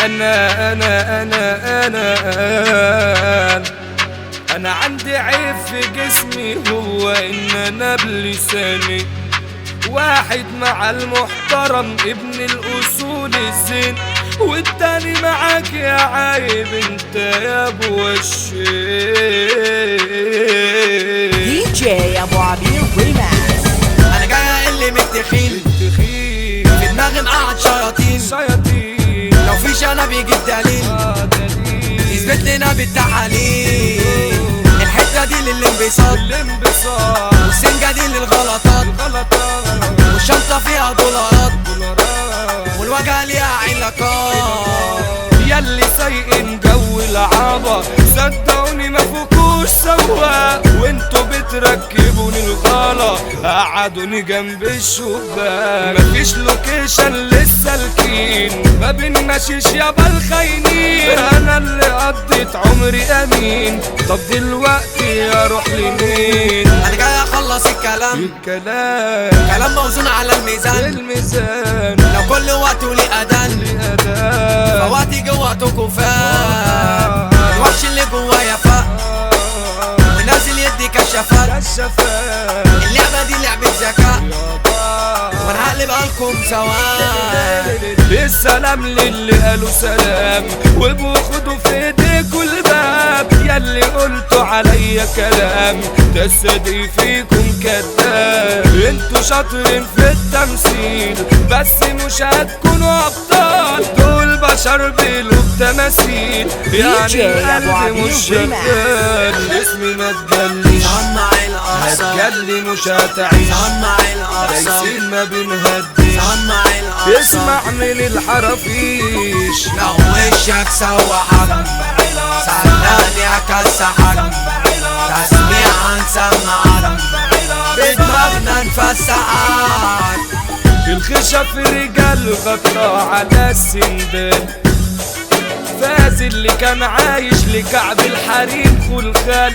انا انا انا انا انا عندي عيب في جسمي هو ان انا بلساني واحد مع المحترم ابن الاصول الزين والتاني معاك يا عايب انت يا ابو الشيخ دي جي ابو عبير ريماكس انا جاي اقل من التخيل تخيل في دماغي مقعد شياطين شياطين لو في شنب بيجيب دليل آه دليل يثبت لنا بالتحاليل الحته دي للانبساط الانبساط والسنجه دي للغلطات غلطات والشنطه فيها دولارات دولارات والوجهه ليها علاقات ياللي سايقين جو العبا صدقوني ما فوكوش سوا وانتوا بتركبوني الغلا قعدوني جنب الشباك مفيش لوكيشن للسالكين ما بنمشيش يابا الخاينين انا اللي قضيت عمري امين طب دلوقتي اروح لمين انا جاي اخلص الكلام الكلام كلام موزون على الميزان الميزان لو كل وقت وليه اذان لأداء فوقتي جواتكوا فاق الوحش اللي جوايا فاق ونازل يدي كشافات الشفاء اللعبه دي لعبه ذكاء وانا هقلب لكم سواء السلام للي قالوا سلام وبخدوا في ايديكوا الباب ياللي قلتوا عليا كلام تصدق فيكم كذاب انتوا شاطرين في التمثيل بس مش هتكونوا ابطال دول بشر بيلوا بتماثيل DJ يعني أبو القلب عبير مش ريماكس. شغال اسمي ما تجليش سمع الاقصى هتجلي مش هتعيش سمع الاقصى دايسين ما بنهديش سمع الاقصى اسمع من الحرافيش لو وشك سوحك سألني اكسحك تسميع هنسمعك بدماغنا نفسحك الخشب رجال غطى على السندان فاز اللي كان عايش لكعب الحريم خلخال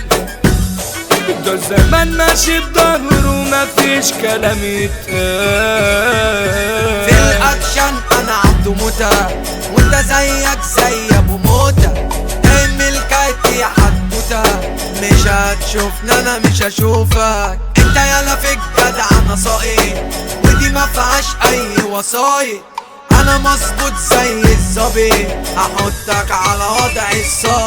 ده زمان ماشي بظهره مفيش كلام في يتقال الاكشن انا عبده موتى وانت زيك زي ابو موتى اعمل كايتي يا حدوتة مش هتشوفنا انا مش هشوفك انت يالا في الجدع نصائي ودي ما فيهاش اي وصايا انا مظبوط زي الظبي احطك على وضع الصاي